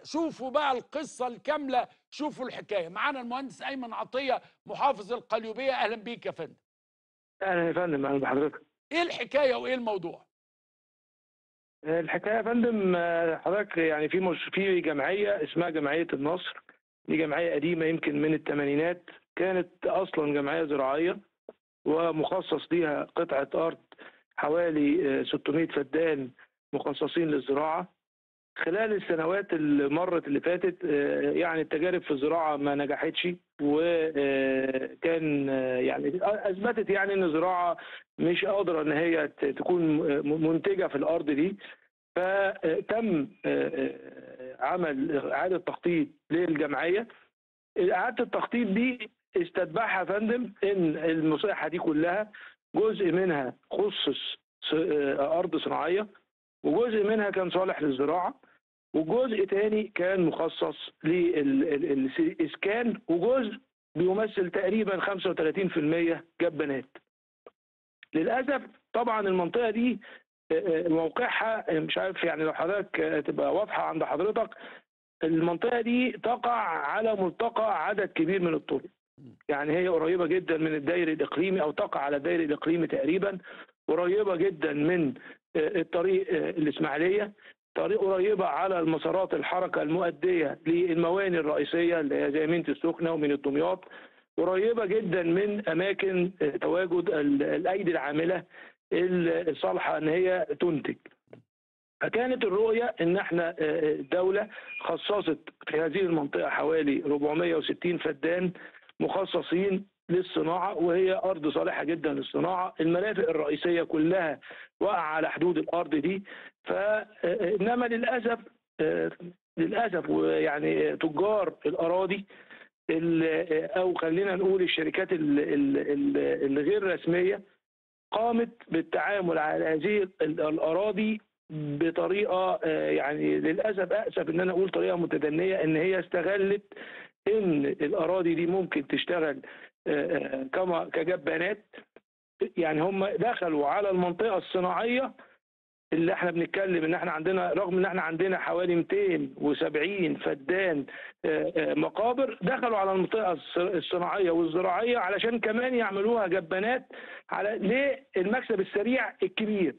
شوفوا بقى القصه الكامله شوفوا الحكايه معانا المهندس ايمن عطيه محافظ القليوبيه اهلا بيك يا فندم اهلا يا فندم اهلا بحضرتك ايه الحكايه وايه الموضوع الحكايه يا فندم آه، حضرتك يعني في مش في جمعيه اسمها جمعيه النصر دي جمعيه قديمه يمكن من الثمانينات كانت اصلا جمعيه زراعيه ومخصص ليها قطعه ارض حوالي آه، 600 فدان مخصصين للزراعه خلال السنوات اللي مرت اللي فاتت آه، يعني التجارب في الزراعه ما نجحتش وكان يعني اثبتت يعني ان الزراعه مش قادره ان هي ت- تكون م- منتجه في الارض دي فتم عمل اعاده تخطيط للجمعيه اعاده التخطيط دي استتبعها يا فندم ان المساحه دي كلها جزء منها خصص س- ارض صناعيه وجزء منها كان صالح للزراعه وجزء تاني كان مخصص للإسكان وجزء بيمثل تقريبا 35% جبانات للأسف طبعا المنطقة دي آه، آه، موقعها آه، مش عارف يعني لو حضرتك آه، تبقى واضحة عند حضرتك المنطقة دي تقع على ملتقى عدد كبير من الطرق يعني هي قريبة جدا من الدائر الإقليمي أو تقع على الدائر الإقليمي تقريبا قريبة جدا من آه، الطريق آه، الإسماعيلية طريق قريبة على المسارات الحركة المؤدية للمواني الرئيسية اللي هي زي مينة السخنة ومينة دمياط قريبة جدا من أماكن آه، تواجد ال- الأيدي العاملة الصالحة إن هي تنتج فكانت الرؤية إن احنا آه، الدولة خصصت في هذه المنطقة حوالي 460 فدان مخصصين للصناعة وهي أرض صالحة جدا للصناعة المرافق الرئيسية كلها وقع على حدود الأرض دي فإنما للأسف آه، للأسف ويعني تجار الأراضي ال- أو خلينا نقول الشركات ال- ال- ال- الغير رسمية قامت بالتعامل على هذه ال- الأراضي بطريقة آه، يعني للأسف أأسف إن أنا أقول طريقة متدنية إن هي استغلت إن الأراضي دي ممكن تشتغل آه، آه، كما كجبانات يعني هم دخلوا على المنطقة الصناعية اللي احنا بنتكلم ان احنا عندنا رغم ان احنا عندنا حوالي 270 فدان آه، آه، مقابر دخلوا على المنطقه الص- الصناعيه والزراعيه علشان كمان يعملوها جبانات على للمكسب السريع الكبير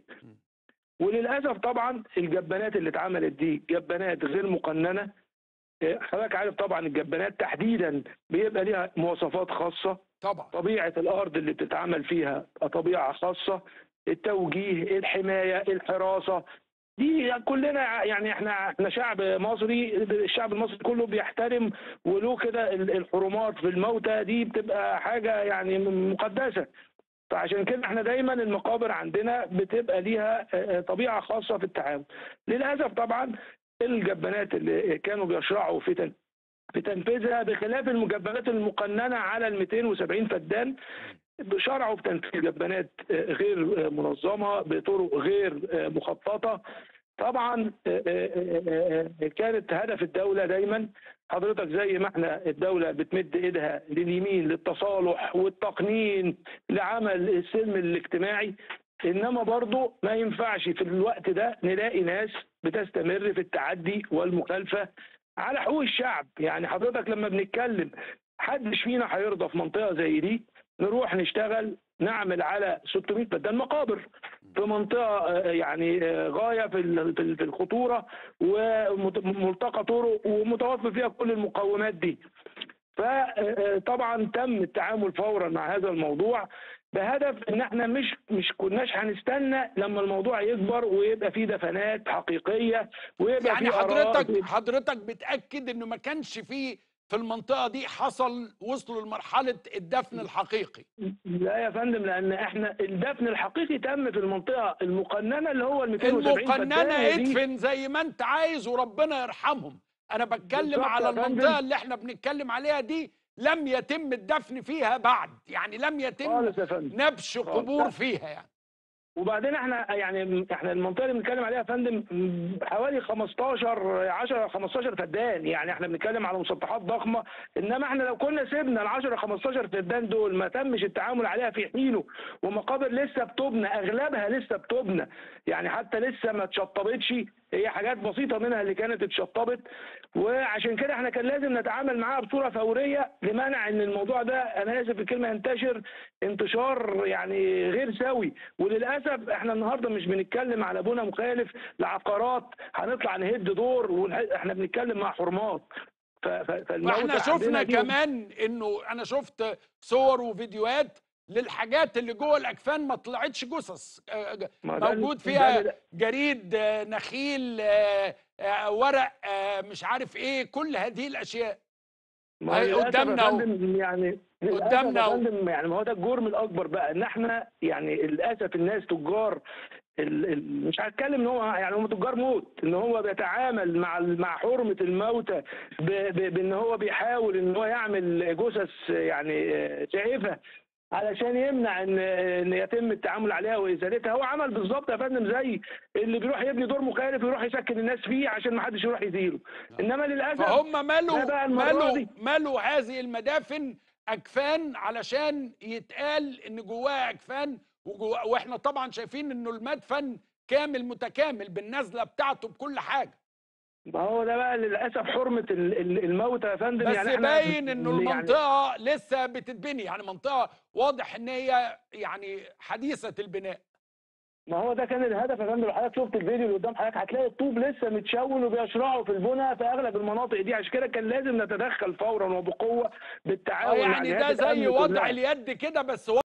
وللاسف طبعا الجبانات اللي اتعملت دي جبانات غير مقننه آه، حضرتك عارف طبعا الجبانات تحديدا بيبقى ليها مواصفات خاصه طبعا طبيعة الأرض اللي بتتعمل فيها طبيعة خاصة التوجيه الحماية الحراسة دي كلنا يعني احنا احنا شعب مصري الشعب المصري كله بيحترم وله كده ال- الحرمات في الموتى دي بتبقى حاجة يعني مقدسة فعشان كده احنا دايما المقابر عندنا بتبقى ليها اه، اه، طبيعة خاصة في التعامل للأسف طبعا الجبانات اللي كانوا بيشرعوا في تن- في تنفيذها بخلاف المجبنات المقننه على ال 270 فدان شرعوا في تنفيذ جبانات آه، غير آه، منظمه بطرق غير آه، مخططه طبعا آه، آه، آه، آه، كانت هدف الدوله دايما حضرتك زي ما احنا الدوله بتمد ايدها لليمين للتصالح والتقنين لعمل السلم الاجتماعي انما برضه ما ينفعش في الوقت ده نلاقي ناس بتستمر في التعدي والمخالفه على حقوق الشعب يعني حضرتك لما بنتكلم حدش فينا هيرضى في منطقه زي دي نروح نشتغل نعمل على 600 فدان مقابر في منطقه آه، يعني آه، غايه في ال- في ال- في الخطوره وملتقى طرق ومتوفر فيها كل المقومات دي فطبعا تم التعامل فورا مع هذا الموضوع بهدف ان احنا مش مش كناش هنستنى لما الموضوع يكبر ويبقى فيه دفنات حقيقيه ويبقى يعني فيه حضرتك أراضي- حضرتك بتاكد انه ما كانش فيه في المنطقه دي حصل وصلوا لمرحله الدفن الحقيقي لا يا فندم لان احنا الدفن الحقيقي تم في المنطقه المقننه اللي هو ال 270 المقننه فدان دي. ادفن زي ما انت عايز وربنا يرحمهم انا بتكلم بالظبط على يا فندم. المنطقه اللي احنا بنتكلم عليها دي لم يتم الدفن فيها بعد يعني لم يتم خالص يا فندم نبش قبور لا. فيها يعني وبعدين احنا يعني احنا المنطقه اللي بنتكلم عليها يا فندم حوالي 15 10 15 فدان يعني احنا بنتكلم على مسطحات ضخمه انما احنا لو كنا سيبنا ال 10 15 فدان دول ما تمش التعامل عليها في حينه ومقابر لسه بتبنى اغلبها لسه بتبنى يعني حتى لسه ما اتشطبتش هي حاجات بسيطه منها اللي كانت اتشطبت وعشان كده احنا كان لازم نتعامل معاها بصوره فوريه لمنع ان الموضوع ده انا اسف في الكلمه ينتشر انتشار يعني غير سوي وللاسف احنا النهارده مش بنتكلم على بنى مخالف لعقارات هنطلع نهد دور ونح- احنا بنتكلم مع حرمات ف- ف- فالموتى واحنا عندنا شفنا دي- كمان انه انا شفت صور وفيديوهات للحاجات اللي جوه الاكفان ما طلعتش جثث آه، ج- ما ده- موجود ده فيها اللي- جريد آه، نخيل آه، آه، ورق آه، مش عارف ايه كل هذه الاشياء ما هي للأسف يا قدامنا أهو. فندم يعني للأسف قدامنا يا أهو. فندم يعني ما هو ده الجرم الاكبر بقى ان احنا يعني للاسف الناس تجار ال ال مش هتكلم ان هو يعني هم تجار موت ان هو بيتعامل مع ال- مع حرمه الموتى ب- ب- بان هو بيحاول ان هو يعمل جثث يعني آه، شائفه علشان يمنع ان ان يتم التعامل عليها وازالتها هو عمل بالظبط يا فندم زي اللي بيروح يبني دور مخالف ويروح يسكن الناس فيه عشان ما حدش يروح يزيله انما للاسف فهم ده مالوا بقى المرة مالوا دي. مالوا هذه المدافن اكفان علشان يتقال ان جواها اكفان وجوا واحنا طبعا شايفين انه المدفن كامل متكامل بالنزله بتاعته بكل حاجه ما هو ده بقى للاسف حرمه ال- ال- الموتى يا فندم بس يعني احنا باين انه يعني المنطقه لسه بتتبني يعني منطقه واضح ان هي يعني حديثه البناء ما هو ده كان الهدف يا فندم لو حضرتك شفت الفيديو اللي قدام حضرتك هتلاقي الطوب لسه متشون وبيشرعوا في البنى في اغلب المناطق دي عشان كده كان لازم نتدخل فورا وبقوه آه بالتعاون مع يعني جهات ده زي الأمن وضع كلها. اليد كده بس